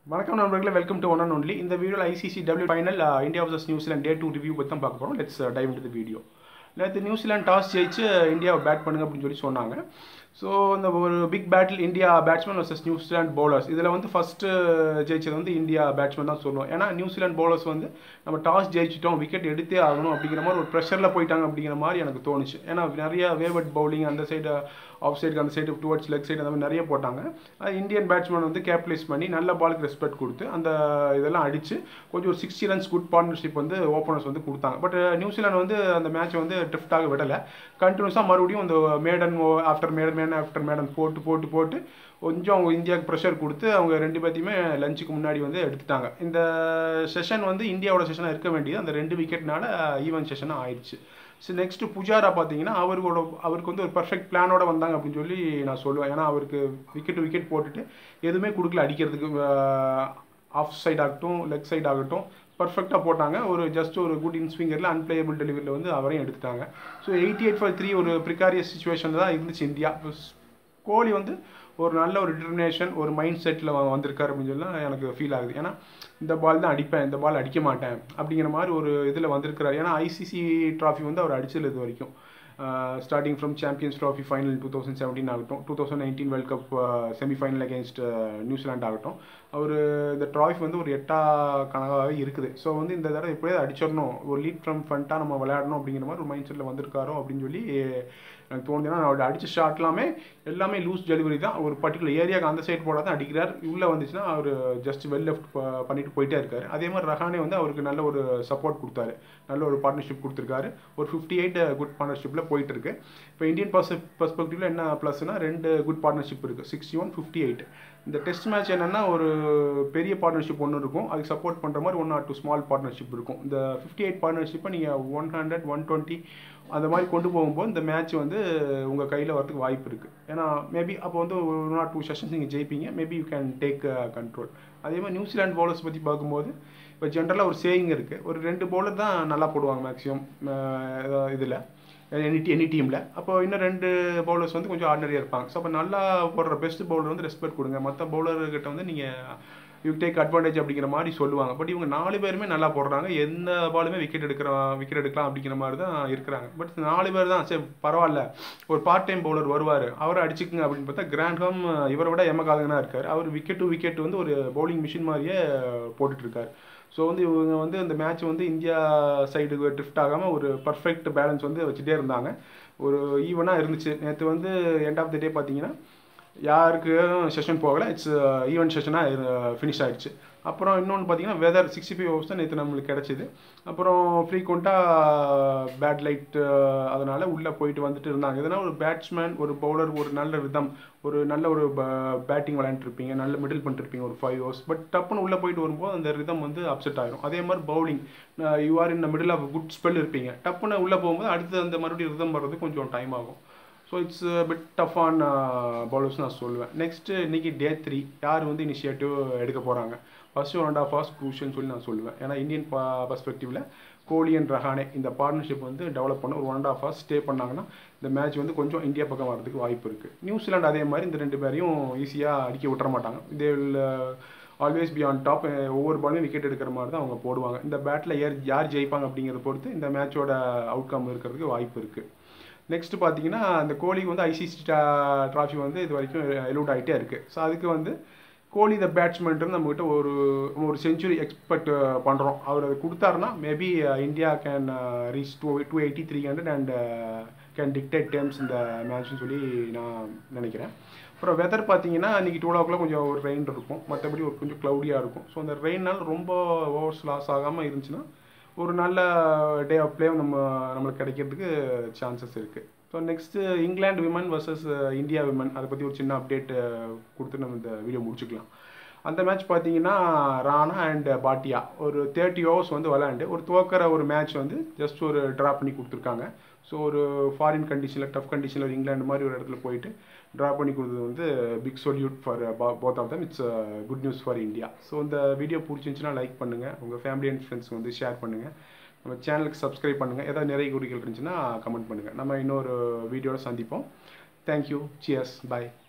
வணக்கம் நண்பர்களே welcome to one and only இந்த வீடியோவில் ICC W final India versus New Zealand day two review பற்றி தான் பார்க்க போகிறோம் let's dive into the video நேற்று நியூசிலாந்து டாஸ் ஜெயிச்சு இந்தியாவை பேட் பண்ணுங்க அப்படின்னு சொல்லி சொன்னாங்க ஸோ இந்த ஒரு big battle India batsman versus New Zealand bowlers இதில் வந்து ஃபஸ்ட்டு ஜெயிச்சது வந்து இந்தியா பேட்ஸ்மேன் தான் சொல்லுவோம் ஏன்னா நியூசிலாந்து பவுலர்ஸ் வந்து நம்ம டாஸ் ஜெயிச்சிட்டோம் விக்கெட் எடுத்தே ஆகணும் அப்படிங்கிற மாதிரி ஒரு ப்ரெஷரில் போயிட்டாங்க அப்படிங்கிற மாதிரி எனக்கு தோணுச்சு ஏன்னா நிறைய வேவர்ட் பவுலிங் அந்த சைடு ஆஃப் சைடுக்கு அந்த சைடு டுவர்ட்ஸ் லெக் சைடு அந்த மாதிரி நிறைய போட்டாங்க அது இந்தியன் பேட்ஸ்மேன் வந்து கேபிட்டலைஸ் பண்ணி நல்ல பாலுக்கு ரெஸ்பெக்ட் கொடுத்து அந்த இதெல்லாம் அடித்து கொஞ்சம் ஒரு சிக்ஸ்டி ரன்ஸ் குட் பார்ட்னர்ஷிப் வந்து ஓப்பனர்ஸ் வந்து கொடுத்தாங்க பட் நியூசிலாந்து வந்து அந்த மேட்ச்சை வந்து ட்ரிஃப்டாக விடலை கண்டினியூஸாக மறுபடியும் அந்த maiden after maiden maiden after maiden போட்டு போட்டு போட்டு கொஞ்சம் அவங்க இந்தியாவுக்கு ப்ரெஷர் கொடுத்து அவங்க ரெண்டு பேர்த்தையுமே லஞ்சுக்கு முன்னாடி வந்து எடுத்துட்டாங்க இந்த செஷன் வந்து இந்தியாவோட செஷனாக இருக்க வேண்டியது அந்த ரெண்டு விக்கெட்னால ஈவன் செஷனாக ஆயிடுச்சு ஸோ நெக்ஸ்ட் புஜாரா பார்த்தீங்கன்னா அவரோட அவருக்கு வந்து ஒரு பர்ஃபெக்ட் பிளானோட வந்தாங்க அப்படின்னு சொல்லி நான் சொல்லுவேன் ஏன்னா அவருக்கு விக்கெட் விக்கெட் போட்டுட்டு எதுவுமே கொடுக்கல அடிக்கிறதுக்கு ஆஃப் சைட் ஆகட்டும் லெக் சைட் ஆகட்டும் பர்ஃபெக்டாக போட்டாங்க ஒரு ஜஸ்ட் ஒரு குட் இன்ஸ்விங்கரில் அன்பிளேயபிள் டெலிவரியில் வந்து அவரையும் எடுத்துட்டாங்க so eighty eight for three ஒரு ப்ரிகாரியஸ் சுச்சுவேஷன் தான் இருந்துச்சு இந்தியா கோலி வந்து ஒரு நல்ல ஒரு டிட்டர்மினேஷன் ஒரு மைண்ட் செட்டில் வந்திருக்காரு அப்படின்னு சொல்லி எனக்கு ஃபீல் ஆகுது ஏன்னா இந்த பால் தான் அடிப்பேன் இந்த பால் அடிக்க மாட்டேன் அப்படிங்கிற மாதிரி ஒரு இதில் வந்திருக்கிறார் ஏன்னா ஐசிசி ட்ராஃபி வந்து அவர் அடிச்சது இது வரைக்கும் starting from champions trophy final two thousand seventeen ஆகட்டும் two thousand nineteen world cup semifinal against New Zealand ஆகட்டும் அவர் இந்த ட்ராஃபி வந்து ஒரு எட்டா கணக்காகவே இருக்குது ஸோ வந்து இந்த தடவை எப்படியாவது அடிச்சிடணும் ஒரு லீட் ஃப்ரம் ஃப்ரண்ட்டாக நம்ம விளையாடணும் அப்படிங்கிற மாதிரி ஒரு மைண்ட் செட்டில் வந்திருக்காரோ அப்படின்னு சொல்லி எனக்கு தோணுது ஏன்னா அவரோட அடிச்ச ஷாட் எல்லாமே எல்லாமே லூஸ் டெலிவரி தான் ஒரு பர்டிகுலர் ஏரியாவுக்கு அந்த சைட் போட தான் அடிக்கிறார் உள்ளே வந்துச்சுன்னா அவர் ஜஸ்ட் வெல் லெஃப்ட் பண்ணிட்டு போயிட்டே இருக்காரு அதே மாதிரி ரஹானே வந்து அவருக்கு நல்ல ஒரு சப்போர்ட் கொடுத்தாரு நல்ல ஒரு பார்ட்னர்ஷிப் கொடுத்துருக்காரு ஒரு ஃபிஃப்டி எயிட் குட் பார்ட்னர்ஷிப்பில் போயிட்டு இருக்கு இப்போ இந்தியன் பர்ஸ் பர்ஸ்பெக்டிவ்ல என்ன ப்ளஸ்னா ரெண்டு குட் பார்ட்னர்ஷிப் இருக்குது சிக்ஸ்டி ஒன் ஃபிஃப்டி எயிட் இந்த டெஸ்ட் மேட்ச் என்னென்னா ஒரு பெரிய பார்ட்னர்ஷிப் ஒன்று இருக்கும் அதுக்கு சப்போர்ட் பண்ணுற மாதிரி one or two small partnership இருக்கும் இந்த ஃபிஃப்டி எயிட் பார்ட்னர்ஷிப்பை நீங்கள் ஒன் ஹண்ட்ரட் ஒன் டுவெண்ட்டி அந்த மாதிரி கொண்டு போகும்போது இந்த மேட்ச் வந்து உங்கள் கையில் வரதுக்கு வாய்ப்பு இருக்குது ஏன்னா மேபி அப்போ வந்து ஒன் ஆர் டூ செஷன்ஸ் நீங்கள் ஜெயிப்பீங்க maybe you can take control அதே மாதிரி நியூசிலாந்து பவுலர்ஸ் பற்றி பார்க்கும்போது இப்போ ஜென்ரலாக ஒரு சேயிங் இருக்குது ஒரு ரெண்டு பவுலர் தான் நல்லா போடுவாங்க மேக்ஸிமம் இதில் எனி எனி டீமில் அப்போ இன்னும் ரெண்டு பவுலர்ஸ் வந்து கொஞ்சம் ஆர்டினரியாக இருப்பாங்க ஸோ அப்போ நல்லா போடுற பெஸ்ட் பவுலர் வந்து ரெஸ்பெக்ட் கொடுங்க மற்ற பவுலர்கிட்ட வந்து நீங்கள் யூ டேக் அட்வான்டேஜ் அப்படிங்கிற மாதிரி சொல்லுவாங்க பட் இவங்க நாலு பேருமே நல்லா போடுறாங்க எந்த பாலுமே விக்கெட் எடுக்கிறோம் விக்கெட் எடுக்கலாம் அப்படிங்கிற மாதிரி தான் இருக்கிறாங்க பட் நாலு பேர் தான் சரி பரவாயில்ல ஒரு பார்ட் டைம் பவுலர் வருவார் அவரை அடிச்சுக்குங்க அப்படின்னு பார்த்தா கிராண்ட்ஹாம் இவரை விட எமகாதகனாக இருக்கார் அவர் விக்கெட் டு விக்கெட் வந்து ஒரு பவுலிங் மிஷின் மாதிரியே போட்டுட்ருக்காரு ஸோ வந்து இவங்க வந்து இந்த மேட்ச் வந்து இந்தியா சைடுக்கு ட்ரிஃப்ட் ஆகாமல் ஒரு பர்ஃபெக்ட் பேலன்ஸ் வந்து வச்சுட்டே இருந்தாங்க ஒரு ஈவனாக இருந்துச்சு நேற்று வந்து எண்ட் ஆஃப் த டே பார்த்தீங்கன்னா யாருக்கு செஷன் போகலை இட்ஸ் ஈவெண்ட் செஷனாக ஃபினிஷ் ஆகிடுச்சு அப்புறம் இன்னொன்று பார்த்தீங்கன்னா வெதர் சிக்ஸ்டி ஃபைவ் ஹவர்ஸ் தான் நேற்று நம்மளுக்கு கிடச்சிது அப்புறம் ஃப்ரீக்வெண்ட்டாக பேட் லைட் அதனால் உள்ளே போயிட்டு வந்துட்டு இருந்தாங்க இதனால் ஒரு பேட்ஸ்மேன் ஒரு பவுலர் ஒரு நல்ல ரிதம் ஒரு நல்ல ஒரு பேட்டிங் விளையாண்டுருப்பீங்க நல்ல மிடில் பண்ணிருப்பீங்க ஒரு ஃபைவ் ஹவர்ஸ் பட் டப்புன்னு உள்ளே போயிட்டு வரும்போது அந்த ரிதம் வந்து அப்செட் ஆகிடும் அதே மாதிரி bowling you are in middle of good spell இருப்பீங்க டப்புன்னு உள்ளே போகும்போது அடுத்து அந்த மறுபடியும் ரிதம் வர்றது கொஞ்சம் டைம் ஆகும் so it's bit tough on bowlers நான் சொல்லுவேன் நெக்ஸ்ட்டு இன்றைக்கி டே த்ரீ யார் வந்து இனிஷியேட்டிவ் எடுக்க போகிறாங்க first one and half hours க்ரூஷியல்னு சொல்லி நான் சொல்லுவேன் ஏன்னா இந்தியன் பர்ஸ்பெக்டிவில் கோலி அண்ட் ரஹானே இந்த பார்ட்னர்ஷிப் வந்து டெவலப் பண்ண ஒரு one and half hours stay பண்ணாங்கன்னா இந்த மேட்ச் வந்து கொஞ்சம் இந்தியா பக்கம் வரதுக்கு வாய்ப்பு இருக்குது நியூசிலாந்து அதே மாதிரி இந்த ரெண்டு பேரையும் ஈஸியாக அடிக்க விட்டுற மாட்டாங்க இதே ஆல்வேஸ் பி ஆன் டாப் ஒவ்வொரு பாலுமே விக்கெட் எடுக்கிற மாதிரி தான் அவங்க போடுவாங்க இந்த பேட்டில் யார் யார் ஜெயிப்பாங்க அப்படிங்கிறத பொறுத்து இந்த மேட்சோட அவுட்கம் இருக்கிறதுக்கு வாய்ப்பு இருக்குது நெக்ஸ்ட் பார்த்தீங்கன்னா அந்த கோலிக்கு வந்து ஐசிசி ட்ராஃபி வந்து இது வரைக்கும் எலூட் ஆகிட்டே இருக்குது ஸோ அதுக்கு வந்து கோலி த பேட்ஸ்மேன் நம்மகிட்ட ஒரு ஒரு செஞ்சுரி எக்ஸ்பெக்ட் பண்ணுறோம் அவர் அதை கொடுத்தாருன்னா maybe India can reach to two eighty three hundred and can dictate terms இந்த மேட்ச்னு சொல்லி நான் நினைக்கிறேன் அப்புறம் வெதர் பார்த்தீங்கன்னா இன்றைக்கி டூ ஓ கொஞ்சம் ஒரு ரெயின் இருக்கும் மற்றபடி ஒரு கொஞ்சம் க்ளவுடியாக இருக்கும் ஸோ அந்த ரெயினால் ரொம்ப ஓவர்ஸ் லாஸ் ஆகாமல் இருந்துச்சுன்னா ஒரு நல்ல டே ஆஃப் பிளே நம்ம நம்மளுக்கு கிடைக்கிறதுக்கு சான்சஸ் இருக்குது so next England women versus India women அதை பற்றி ஒரு சின்ன அப்டேட் கொடுத்து நம்ம இந்த வீடியோ முடிச்சுக்கலாம் அந்த மேட்ச் பார்த்தீங்கன்னா ராணா அண்ட் பாட்டியா ஒரு தேர்ட்டி ஓவர்ஸ் வந்து விளையாண்டு ஒரு துவக்கிற ஒரு மேட்ச் வந்து ஜஸ்ட் ஒரு ட்ரா பண்ணி கொடுத்துருக்காங்க ஸோ ஒரு ஃபாரின் கண்டிஷனில் டஃப் கண்டிஷனில் ஒரு இங்கிலாந்து மாதிரி ஒரு இடத்துல போயிட்டு ட்ரா பண்ணி கொடுத்தது வந்து big salute for both of them it's good news for India so இந்த வீடியோ பிடிச்சிருந்துச்சுன்னா லைக் பண்ணுங்கள் உங்கள் ஃபேமிலி அண்ட் ஃப்ரெண்ட்ஸ் வந்து ஷேர் பண்ணுங்கள் நம்ம சேனலுக்கு சப்ஸ்கிரைப் பண்ணுங்கள் ஏதாவது நிறைய குறிகள் இருந்துச்சுன்னா கமெண்ட் பண்ணுங்கள் நம்ம இன்னொரு வீடியோவில் சந்திப்போம் தேங்க்யூ சியர்ஸ் பாய்